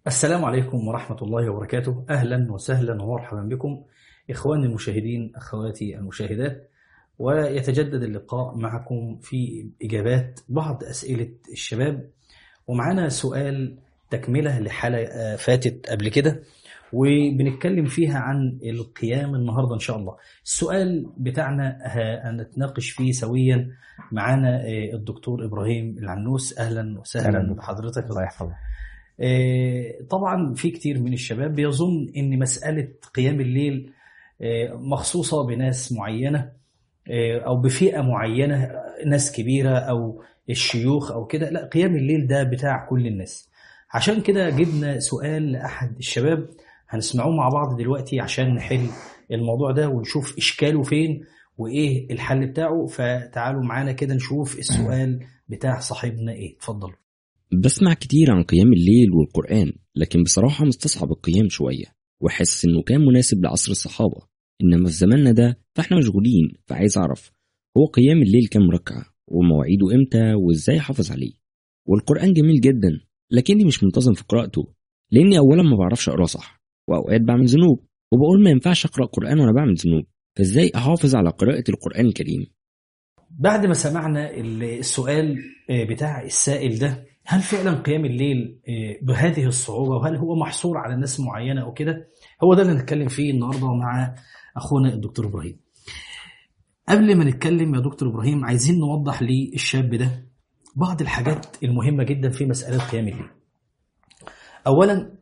السلام عليكم ورحمة الله وبركاته أهلا وسهلا ومرحبا بكم إخواني المشاهدين أخواتي المشاهدات ويتجدد اللقاء معكم في إجابات بعض أسئلة الشباب ومعنا سؤال تكملة لحلقة فاتت قبل كده وبنتكلم فيها عن القيام النهاردة إن شاء الله السؤال بتاعنا هنتناقش فيه سويا معنا الدكتور إبراهيم العنوس أهلا وسهلا أهلاً. بحضرتك الله يحفظك آه، طبعا في كتير من الشباب بيظن ان مسألة قيام الليل آه، مخصوصة بناس معينة آه، او بفئة معينة ناس كبيرة او الشيوخ او كده لا قيام الليل ده بتاع كل الناس عشان كده جبنا سؤال لأحد الشباب هنسمعوه مع بعض دلوقتي عشان نحل الموضوع ده ونشوف إشكاله فين وإيه الحل بتاعه فتعالوا معانا كده نشوف السؤال بتاع صاحبنا إيه اتفضل بسمع كتير عن قيام الليل والقرآن لكن بصراحة مستصعب القيام شوية وحاسس إنه كان مناسب لعصر الصحابة إنما في زماننا ده فإحنا مشغولين فعايز أعرف هو قيام الليل كام ركعة ومواعيده إمتى وإزاي أحافظ عليه والقرآن جميل جدا لكني مش منتظم في قراءته لأني أولا ما بعرفش أقرأ صح وأوقات بعمل ذنوب وبقول ما ينفعش أقرأ قرآن وأنا بعمل ذنوب فإزاي أحافظ على قراءة القرآن الكريم بعد ما سمعنا السؤال بتاع السائل ده هل فعلا قيام الليل بهذه الصعوبة وهل هو محصور على ناس معينة أو كده هو ده اللي نتكلم فيه النهاردة مع أخونا الدكتور إبراهيم قبل ما نتكلم يا دكتور إبراهيم عايزين نوضح للشاب ده بعض الحاجات المهمة جدا في مسألة قيام الليل أولا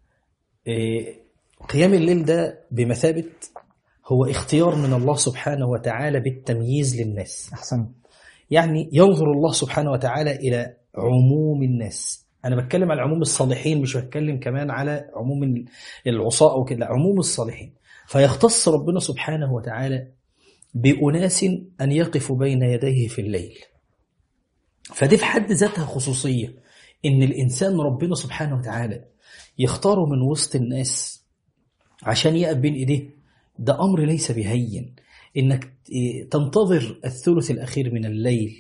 قيام الليل ده بمثابة هو اختيار من الله سبحانه وتعالى بالتمييز للناس أحسن يعني ينظر الله سبحانه وتعالى إلى عموم الناس أنا بتكلم على عموم الصالحين مش بتكلم كمان على عموم العصاة أو كده عموم الصالحين فيختص ربنا سبحانه وتعالى بأناس أن يقفوا بين يديه في الليل فدي في حد ذاتها خصوصية إن الإنسان ربنا سبحانه وتعالى يختاره من وسط الناس عشان يقف بين إيديه ده أمر ليس بهين إنك تنتظر الثلث الأخير من الليل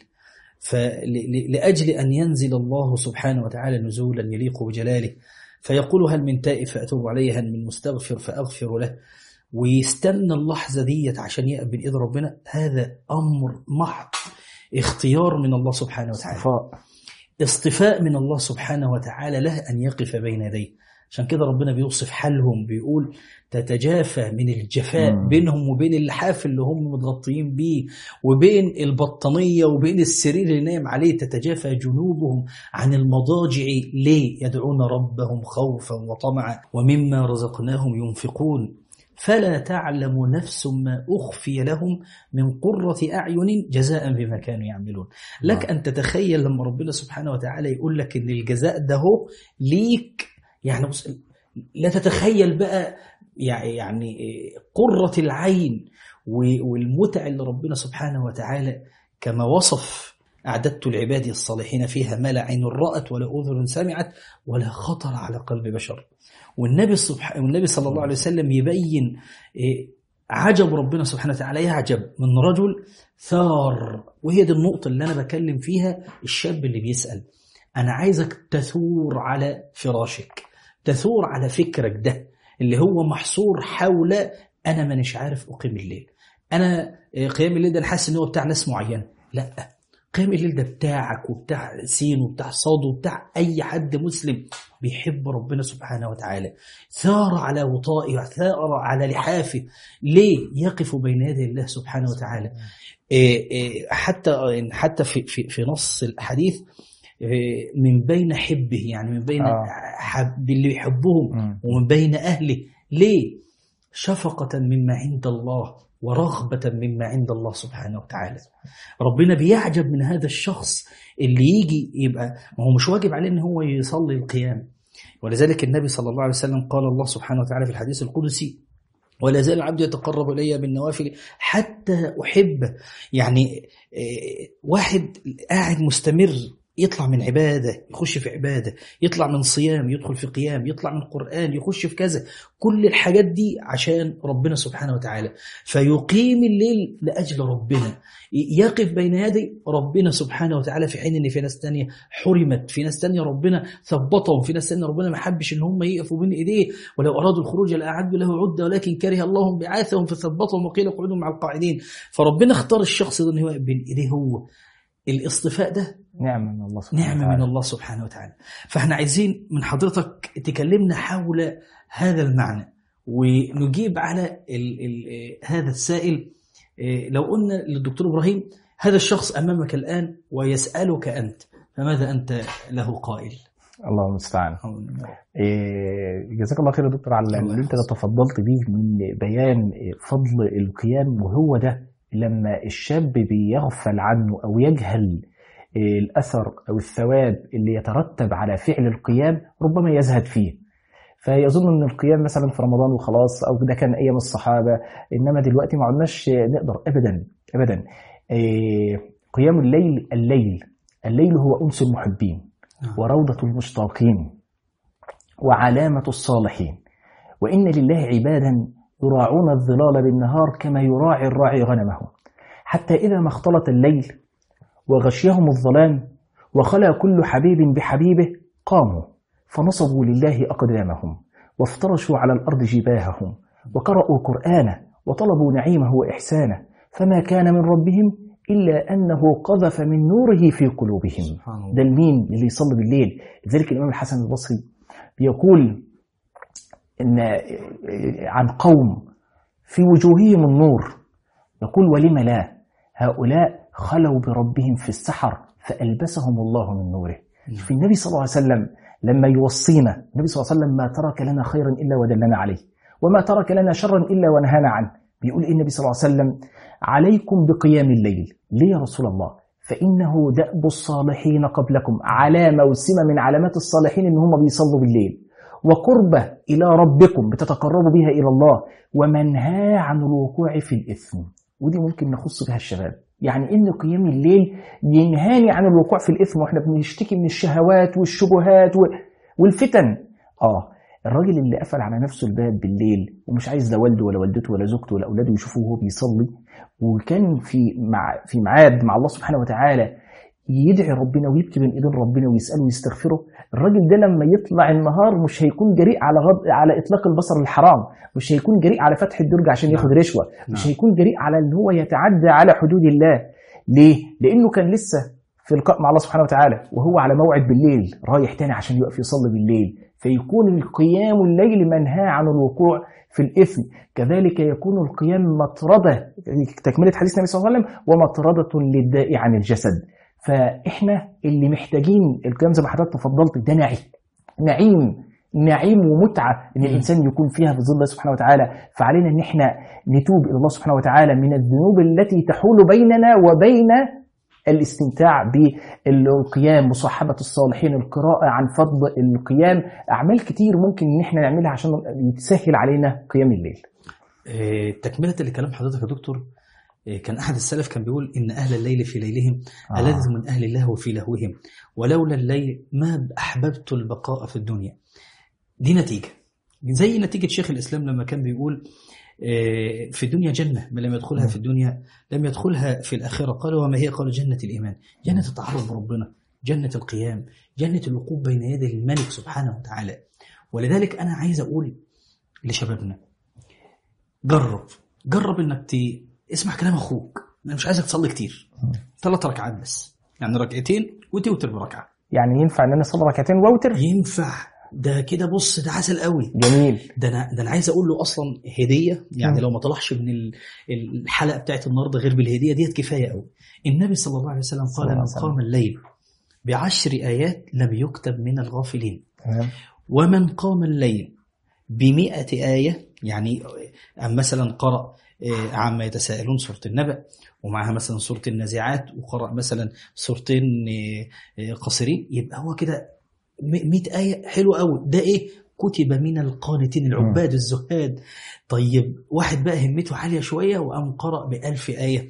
فلأجل أن ينزل الله سبحانه وتعالى نزولا يليق بجلاله فيقول هل من تائب فأتوب عليه هل من مستغفر فأغفر له ويستنى اللحظة ديت عشان يقبل إيد ربنا هذا أمر محض اختيار من الله سبحانه وتعالى صفاء اصطفاء من الله سبحانه وتعالى له أن يقف بين يديه عشان كده ربنا بيوصف حالهم بيقول تتجافى من الجفاء مم. بينهم وبين اللحاف اللي هم متغطيين بيه وبين البطانية وبين السرير اللي نايم عليه تتجافى جنوبهم عن المضاجع ليه يدعون ربهم خوفا وطمعا ومما رزقناهم ينفقون فلا تعلم نفس ما أخفي لهم من قرة أعين جزاء بما كانوا يعملون لك أن تتخيل لما ربنا سبحانه وتعالى يقول لك أن الجزاء ده هو ليك يعني بص لا تتخيل بقى يعني قرة العين والمتع اللي ربنا سبحانه وتعالى كما وصف أعددت لعبادي الصالحين فيها ما لا عين رأت ولا أذن سمعت ولا خطر على قلب بشر والنبي سبحانه والنبي صلى الله عليه وسلم يبين عجب ربنا سبحانه وتعالى يعجب من رجل ثار وهي دي النقطة اللي أنا بكلم فيها الشاب اللي بيسأل أنا عايزك تثور على فراشك تثور على فكرك ده اللي هو محصور حول أنا مانيش عارف أقيم الليل أنا قيام الليل ده أنا حاسس إن هو بتاع ناس معينة لا قيام الليل ده بتاعك وبتاع سين وبتاع صاد وبتاع أي حد مسلم بيحب ربنا سبحانه وتعالى ثار على وطائه ثار على لحافه ليه يقف بين يدي الله سبحانه وتعالى حتى حتى في في في نص الحديث من بين حبه يعني من بين آه. حب اللي يحبهم مم. ومن بين أهله ليه شفقة مما عند الله ورغبة مما عند الله سبحانه وتعالى ربنا بيعجب من هذا الشخص اللي يجي يبقى ما هو مش واجب عليه ان هو يصلي القيام ولذلك النبي صلى الله عليه وسلم قال الله سبحانه وتعالى في الحديث القدسي ولا زال العبد يتقرب الي بالنوافل حتى احبه يعني آه، واحد قاعد مستمر يطلع من عبادة يخش في عبادة يطلع من صيام يدخل في قيام يطلع من قرآن يخش في كذا كل الحاجات دي عشان ربنا سبحانه وتعالى فيقيم الليل لأجل ربنا يقف بين يدي ربنا سبحانه وتعالى في حين ان في ناس تانية حرمت في ناس تانية ربنا ثبطهم في ناس تانية ربنا ما حبش ان هم يقفوا بين ايديه ولو ارادوا الخروج لاعدوا له عده ولكن كره الله بعاثهم فثبطهم وقيل اقعدوا مع القاعدين فربنا اختار الشخص ده ان هو يقف بين ايديه هو الاصطفاء ده نعمة من الله سبحانه نعمة وتعالى. من الله سبحانه وتعالى فاحنا عايزين من حضرتك تكلمنا حول هذا المعنى ونجيب على ال ال هذا السائل إيه، لو قلنا للدكتور إبراهيم هذا الشخص أمامك الآن ويسألك أنت فماذا أنت له قائل الله المستعان إيه، جزاك الله خير يا دكتور على الله اللي انت يحفظك. تفضلت بيه من بيان إيه، فضل القيام وهو ده لما الشاب بيغفل عنه او يجهل إيه، الاثر او الثواب اللي يترتب على فعل القيام ربما يزهد فيه فيظن ان القيام مثلا في رمضان وخلاص او ده كان ايام الصحابه انما دلوقتي ما عدناش نقدر ابدا ابدا إيه، قيام الليل الليل الليل هو انس المحبين نعم. وروضة المشتاقين وعلامة الصالحين وإن لله عبادا يراعون الظلال بالنهار كما يراعي الراعي غنمه حتى إذا ما اختلط الليل وغشيهم الظلام وخلا كل حبيب بحبيبه قاموا فنصبوا لله أقدامهم وافترشوا على الأرض جباههم وقرأوا قرآنه وطلبوا نعيمه وإحسانه فما كان من ربهم إلا أنه قذف من نوره في قلوبهم سبحان الله ده لمين اللي يصلي بالليل لذلك الإمام الحسن البصري بيقول إن عن قوم في وجوههم النور يقول ولم لا هؤلاء خلوا بربهم في السحر فألبسهم الله من نوره في النبي صلى الله عليه وسلم لما يوصينا النبي صلى الله عليه وسلم ما ترك لنا خيرا إلا ودلنا عليه وما ترك لنا شرا إلا ونهانا عنه بيقول إيه النبي صلى الله عليه وسلم عليكم بقيام الليل ليه يا رسول الله فإنه دأب الصالحين قبلكم علامة وسمة من علامات الصالحين إن هم بيصلوا بالليل وقربة إلى ربكم بتتقربوا بها إلى الله ومنهى عن الوقوع في الإثم ودي ممكن نخص بها الشباب يعني إن قيام الليل ينهاني عن الوقوع في الإثم وإحنا بنشتكي من الشهوات والشبهات و- والفتن آه الراجل اللي قفل على نفسه الباب بالليل ومش عايز لا والده ولا والدته ولا زوجته ولا أولاده يشوفوه وهو بيصلي وكان في مع في ميعاد مع الله سبحانه وتعالى يدعي ربنا ويبكي بين ايدين ربنا ويساله ويستغفره الراجل ده لما يطلع النهار مش هيكون جريء على غض... على اطلاق البصر الحرام مش هيكون جريء على فتح الدرج عشان ياخد رشوه مش نعم. هيكون جريء على ان هو يتعدى على حدود الله ليه لانه كان لسه في لقاء مع الله سبحانه وتعالى وهو على موعد بالليل رايح تاني عشان يقف يصلي بالليل فيكون القيام الليل منهى عن الوقوع في الإثم كذلك يكون القيام مطردة تكملة حديث النبي صلى الله عليه وسلم ومطردة للداء عن الجسد فإحنا اللي محتاجين القيام زي ما حضرتك تفضلت ده نعيم نعيم نعيم ومتعة إن مم. الإنسان يكون فيها في ظل الله سبحانه وتعالى فعلينا إن إحنا نتوب إلى الله سبحانه وتعالى من الذنوب التي تحول بيننا وبين الاستمتاع بالقيام مصاحبة الصالحين القراءة عن فضل القيام أعمال كتير ممكن إن إحنا نعملها عشان يتسهل علينا قيام الليل آه، تكملة لكلام حضرتك يا دكتور آه، كان أحد السلف كان بيقول إن أهل الليل في ليلهم آه. ألذ من أهل الله في لهوهم ولولا الليل ما أحببت البقاء في الدنيا دي نتيجة زي نتيجة شيخ الإسلام لما كان بيقول آه، في الدنيا جنة من لم يدخلها مم. في الدنيا لم يدخلها في الآخرة قال وما هي قال جنة الإيمان جنة التعرض بربنا جنة القيام جنة الوقوف بين يدي الملك سبحانه وتعالى ولذلك أنا عايز أقول لشبابنا جرب جرب انك ت... اسمع كلام اخوك انا مش عايزك تصلي كتير ثلاث ركعات بس يعني ركعتين وتوتر بركعه يعني ينفع إن أنا أصلي ركعتين وأوتر ينفع ده كده بص ده عسل قوي جميل ده انا ده انا عايز اقول له اصلا هديه يعني مم. لو ما طلعش من ال- الحلقه بتاعت النهارده غير بالهديه ديت كفايه قوي النبي صلى الله عليه وسلم صلى قال الله من عليه وسلم. قام الليل بعشر ايات لم يكتب من الغافلين تمام ومن قام الليل بمئة آية يعني أم مثلا قرأ آه، عما يتساءلون سورة النبأ ومعها مثلا سورة النازعات وقرأ مثلا سورتين آه، آه، قصيرين يبقى هو كده م- 100 آية حلو قوي ده إيه كتب من القانتين العباد الزهاد طيب واحد بقى همته عالية شوية وقام قرأ بألف آية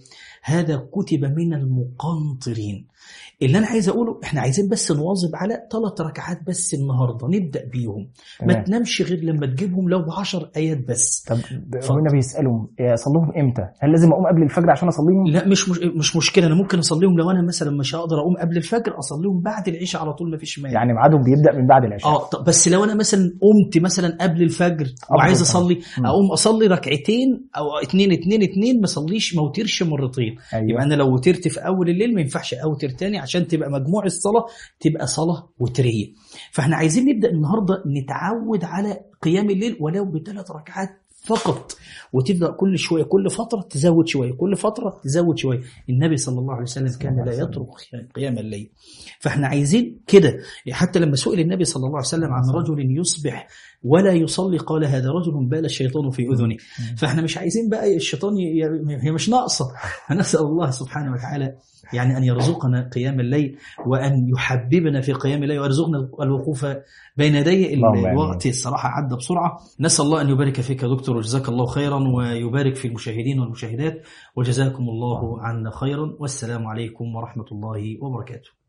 هذا كتب من المقنطرين اللي انا عايز اقوله احنا عايزين بس نواظب على ثلاث ركعات بس النهارده نبدا بيهم ما تمام. تنامش غير لما تجيبهم لو بعشر ايات بس طب هنا بيسالهم اصليهم امتى؟ هل لازم اقوم قبل الفجر عشان اصليهم؟ لا مش مش, مش مشكله انا ممكن اصليهم لو انا مثلا مش هقدر اقوم قبل الفجر اصليهم بعد العشاء على طول ما فيش مانع يعني ميعادهم بيبدا من بعد العشاء اه طب بس لو انا مثلا قمت مثلا قبل الفجر وعايز طبعاً. اصلي مم. اقوم اصلي ركعتين او اتنين اتنين اتنين ما اصليش ما اوترش مرتين يبقى ايوه انا لو وترت في اول الليل ما ينفعش اوتر تاني عشان تبقى مجموع الصلاه تبقى صلاه وتريه فاحنا عايزين نبدا النهارده نتعود على قيام الليل ولو بثلاث ركعات فقط وتبدا كل شويه كل فتره تزود شويه كل فتره تزود شويه النبي صلى الله عليه وسلم كان لا يترك قيام الليل فاحنا عايزين كده حتى لما سئل النبي صلى الله عليه وسلم عن رجل يصبح ولا يصلي قال هذا رجل بال الشيطان في اذنه فاحنا مش عايزين بقى الشيطان ي- ي- هي مش ناقصه فنسال الله سبحانه وتعالى يعني ان يرزقنا قيام الليل وان يحببنا في قيام الليل ويرزقنا الوقوف بين يديه اللهم آمين. الوقت الصراحه عدى بسرعه نسال الله ان يبارك فيك يا دكتور وجزاك الله خيرا ويبارك في المشاهدين والمشاهدات وجزاكم الله عنا خيرا والسلام عليكم ورحمه الله وبركاته